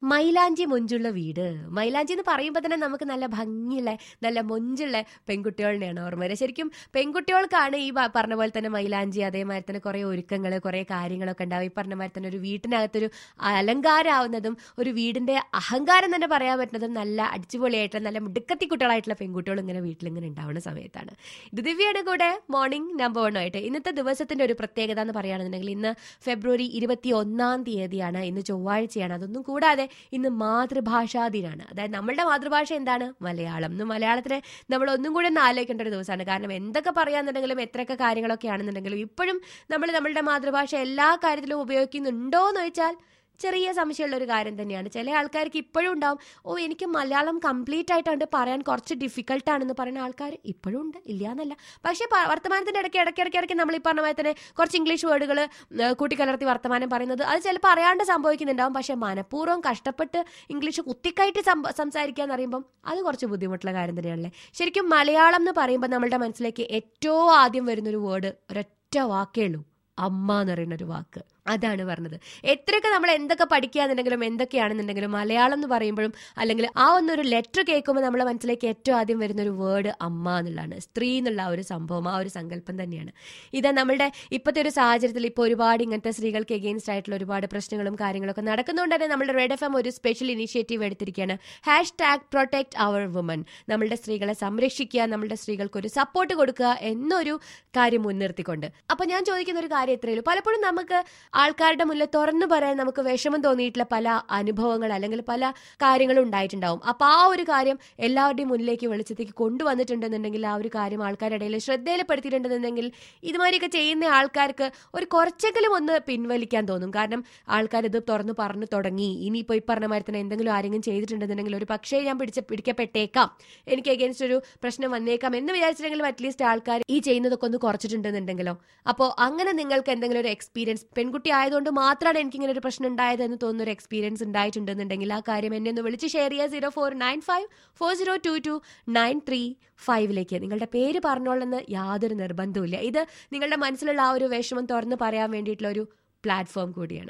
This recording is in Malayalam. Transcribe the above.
മൈലാഞ്ചി മൊഞ്ചുള്ള വീട് മൈലാഞ്ചി എന്ന് പറയുമ്പോൾ തന്നെ നമുക്ക് നല്ല ഭംഗിയുള്ള നല്ല മൊഞ്ചുള്ള പെൺകുട്ടികളുടെയാണ് ഓർമ്മ വരിക ശരിക്കും പെൺകുട്ടികൾക്കാണ് ഈ പ- പറഞ്ഞ പോലെ തന്നെ മൈലാഞ്ചി അതേമാതിരി തന്നെ കുറേ ഒരുക്കങ്ങൾ കുറേ കാര്യങ്ങളൊക്കെ ഉണ്ടാവും ഈ പറഞ്ഞ മാതിരി തന്നെ ഒരു വീട്ടിനകത്തൊരു അലങ്കാരമാവുന്നതും ഒരു വീടിന്റെ അഹങ്കാരം തന്നെ പറയാൻ പറ്റുന്നതും നല്ല അടിച്ചുപൊളിയായിട്ടുള്ള നല്ല മിടുക്കത്തി കുട്ടികളായിട്ടുള്ള പെൺകുട്ടികൾ ഇങ്ങനെ വീട്ടിലിങ്ങനെ ഉണ്ടാവുന്ന സമയത്താണ് ഇത് ദിവ്യയുടെ കൂടെ മോർണിംഗ് നമ്പർ വൺ ആയിട്ട് ഇന്നത്തെ ദിവസത്തിന്റെ ഒരു പ്രത്യേകത എന്ന് പറയുകയാണെന്നുണ്ടെങ്കിൽ ഇന്ന് ഫെബ്രുവരി ഇരുപത്തി ഒന്നാം തീയതിയാണ് ഇന്ന് ചൊവ്വാഴ്ചയാണ് അതൊന്നും കൂടാതെ ഇന്ന് മാതൃഭാഷാ ദിനാണ് അതായത് നമ്മളുടെ മാതൃഭാഷ എന്താണ് മലയാളം ഇന്ന് മലയാളത്തിനെ നമ്മൾ ഒന്നും കൂടി ഒന്ന് ആലോചിക്കേണ്ട ഒരു ദിവസമാണ് കാരണം എന്തൊക്കെ പറയാന്നുണ്ടെങ്കിലും എത്രയൊക്കെ കാര്യങ്ങളൊക്കെ ആണെന്നുണ്ടെങ്കിലും ഇപ്പോഴും നമ്മൾ നമ്മളുടെ മാതൃഭാഷ എല്ലാ കാര്യത്തിലും ഉപയോഗിക്കുന്നുണ്ടോ എന്ന് ചോദിച്ചാൽ ചെറിയ സംശയമുള്ള ഒരു കാര്യം തന്നെയാണ് ചില ആൾക്കാർക്ക് ഇപ്പോഴും ഉണ്ടാവും ഓ എനിക്ക് മലയാളം കംപ്ലീറ്റ് ആയിട്ടുണ്ട് പറയാൻ കുറച്ച് ഡിഫിക്കൽട്ടാണെന്ന് പറയുന്ന ആൾക്കാർ ഇപ്പോഴും ഉണ്ട് ഇല്ല എന്നല്ല പക്ഷേ പ- വർത്തമാനത്തിന്റെ ഇടയ്ക്ക് ഇടയ്ക്ക് ഇടയ്ക്ക് ഇടയ്ക്ക് നമ്മൾ ഈ പറഞ്ഞ പോലെ തന്നെ കുറച്ച് ഇംഗ്ലീഷ് വേർഡുകൾ കൂട്ടിക്കലർത്തി വർത്തമാനം പറയുന്നത് അത് ചിലപ്പോൾ അറിയാണ്ട് സംഭവിക്കുന്നുണ്ടാവും പക്ഷേ മനഃപൂർവ്വം കഷ്ടപ്പെട്ട് ഇംഗ്ലീഷ് കുത്തിക്കയറ്റി സംഭ- സംസാരിക്കുക എന്ന് പറയുമ്പം അത് കുറച്ച് ബുദ്ധിമുട്ടുള്ള കാര്യം തന്നെയാണല്ലേ ശരിക്കും മലയാളം എന്ന് പറയുമ്പോൾ നമ്മളുടെ മനസ്സിലേക്ക് ഏറ്റവും ആദ്യം വരുന്നൊരു വേർഡ് ഒരൊറ്റ വാക്കേ ഉള്ളൂ അമ്മ എന്ന് പറയുന്ന ഒരു വാക്ക് അതാണ് പറഞ്ഞത് എത്രയൊക്കെ നമ്മൾ എന്തൊക്കെ പഠിക്കുകയാണെന്നുണ്ടെങ്കിലും എന്തൊക്കെയാണെന്നുണ്ടെങ്കിലും മലയാളം എന്ന് പറയുമ്പോഴും അല്ലെങ്കിൽ ആ ഒന്നൊരു ലെറ്റർ കേൾക്കുമ്പോൾ നമ്മളെ മനസ്സിലേക്ക് ഏറ്റവും ആദ്യം വരുന്ന ഒരു വേർഡ് അമ്മ എന്നുള്ളതാണ് സ്ത്രീ എന്നുള്ള ആ ഒരു സംഭവം ആ ഒരു സങ്കല്പം തന്നെയാണ് ഇത് നമ്മളുടെ ഇപ്പോഴത്തെ ഒരു സാഹചര്യത്തിൽ ഇപ്പോൾ ഒരുപാട് ഇങ്ങനത്തെ സ്ത്രീകൾക്ക് എഗെയിൻസ്റ്റ് ആയിട്ടുള്ള ഒരുപാട് പ്രശ്നങ്ങളും കാര്യങ്ങളൊക്കെ നടക്കുന്നതുകൊണ്ട് തന്നെ നമ്മുടെ റെഡ് എഫ് എം ഒരു സ്പെഷ്യൽ ഇനീഷ്യേറ്റീവ് എടുത്തിരിക്കുകയാണ് hashtag protect our women നമ്മളുടെ സ്ത്രീകളെ സംരക്ഷിക്കുക നമ്മളുടെ സ്ത്രീകൾക്ക് ഒരു സപ്പോർട്ട് കൊടുക്കുക എന്നൊരു കാര്യം മുൻനിർത്തിക്കൊണ്ട് അപ്പൊ ഞാൻ ചോദിക്കുന്ന ഒരു കാര്യം ഇത്രയേ ഉള്ളൂ പലപ്പോഴും നമുക്ക് ആൾക്കാരുടെ മുന്നിൽ തുറന്നു പറയാൻ നമുക്ക് വിഷമം തോന്നിയിട്ടുള്ള പല അനുഭവങ്ങൾ അല്ലെങ്കിൽ പല കാര്യങ്ങളും ഉണ്ടായിട്ടുണ്ടാവും അപ്പൊ ആ ഒരു കാര്യം എല്ലാവരുടെയും മുന്നിലേക്ക് വെളിച്ചത്തേക്ക് കൊണ്ടുവന്നിട്ടുണ്ടെന്നുണ്ടെങ്കിൽ ആ ഒരു കാര്യം ആൾക്കാരുടെ ഇടയിൽ ശ്രദ്ധയിൽപ്പെടുത്തിയിട്ടുണ്ടെന്നുണ്ടെങ്കിൽ ഇതുമാതിരിയൊക്കെ ചെയ്യുന്ന ആൾക്കാർക്ക് ഒരു കുറച്ചെങ്കിലും ഒന്ന് പിൻവലിക്കാൻ തോന്നും കാരണം ആൾക്കാർ ഇത് തുറന്നു പറഞ്ഞു തുടങ്ങി ഇനിയിപ്പോൾ ഈ പറഞ്ഞ മാതിരി തന്നെ എന്തെങ്കിലും ആരെങ്കിലും ചെയ്തിട്ടുണ്ടെന്നുണ്ടെങ്കിൽ ഒരു പക്ഷേ ഞാൻ പിടിച്ച പിടിക്കപ്പെട്ടേക്കാം എനിക്ക് അഗേൻസ്റ്റ് ഒരു പ്രശ്നം വന്നേക്കാം എന്ന് വിചാരിച്ചിട്ടെങ്കിലും അറ്റ്ലീസ്റ്റ് ആൾക്കാർ ഈ ചെയ്യുന്നതൊക്കെ ഒന്ന് കുറച്ചിട്ടുണ്ടെന്നുണ്ടെങ്കിലോ അപ്പോൾ അങ്ങനെ നിങ്ങൾക്ക് എന്തെങ്കിലും ഒരു എക്സ്പീരിയൻസ് പെൺകുട്ടി ആയതുകൊണ്ട് മാത്രമാണ് എനിക്ക് ഇങ്ങനെ ഒരു പ്രശ്നം ഉണ്ടായത് എന്ന് തോന്നുന്ന ഒരു എക്സ്പീരിയൻസ് ഉണ്ടായിട്ടുണ്ടെന്നുണ്ടെങ്കിൽ ആ കാര്യം എന്നെ ഒന്ന് വിളിച്ച് ഷെയർ ചെയ്യുക zero four nine five four zero two two nine three ഫൈവിലേക്ക് നിങ്ങളുടെ പേര് പറഞ്ഞോളെന്ന് യാതൊരു നിർബന്ധവുമില്ല ഇത് നിങ്ങളുടെ മനസ്സിലുള്ള ആ ഒരു വിഷമം തുറന്ന് പറയാൻ വേണ്ടിയിട്ടുള്ള ഒരു പ്ലാറ്റ്ഫോം കൂടിയാണ്